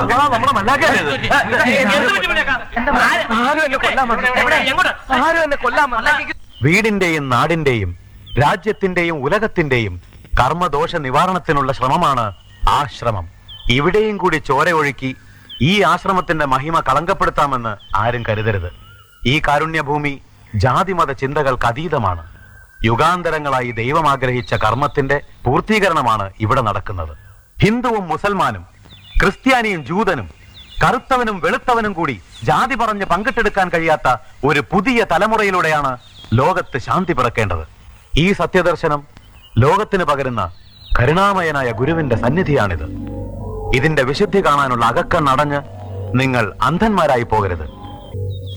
നമ്മുടെ മല്ലാക്കല്ലേ ഇത്? എന്ത് പറ്റി മുന്നേക്കാ? ആര്- ആരും എന്നെ കൊല്ലാൻ വന്നു. എവിടെ? എങ്ങോട്ട്? ആരും എന്നെ കൊല്ലാൻ വന്നു. വീടിന്റെയും നാടിന്റെയും രാജ്യത്തിന്റെയും ഉലകത്തിന്റെയും കർമ്മദോഷ നിവാരണത്തിനുള്ള ശ്രമമാണ് ആശ്രമം ഇവിടെയും കൂടി ചോര ഒഴുക്കി ഈ ആശ്രമത്തിന്റെ മഹിമ കളങ്കപ്പെടുത്താമെന്ന് ആരും കരുതരുത് ഈ കാരുണ്യഭൂമി ജാതിമത ചിന്തകൾക്ക് അതീതമാണ് യുഗാന്തരങ്ങളായി ദൈവം ആഗ്രഹിച്ച കർമ്മത്തിന്റെ പൂർത്തീകരണമാണ് ഇവിടെ നടക്കുന്നത് ഹിന്ദുവും മുസൽമാനും ക്രിസ്ത്യാനിയും ജൂതനും കറുത്തവനും വെളുത്തവനും കൂടി ജാതി പറഞ്ഞ് പങ്കിട്ടെടുക്കാൻ കഴിയാത്ത ഒരു പുതിയ തലമുറയിലൂടെയാണ് ലോകത്ത് ശാന്തി പിറക്കേണ്ടത് ഈ സത്യദർശനം ലോകത്തിന് പകരുന്ന കരുണാമയനായ ഗുരുവിന്റെ സന്നിധിയാണിത് ഇതിന്റെ വിശുദ്ധി കാണാനുള്ള അകക്കണ്ണടഞ്ഞ് നിങ്ങൾ അന്ധന്മാരായി പോകരുത്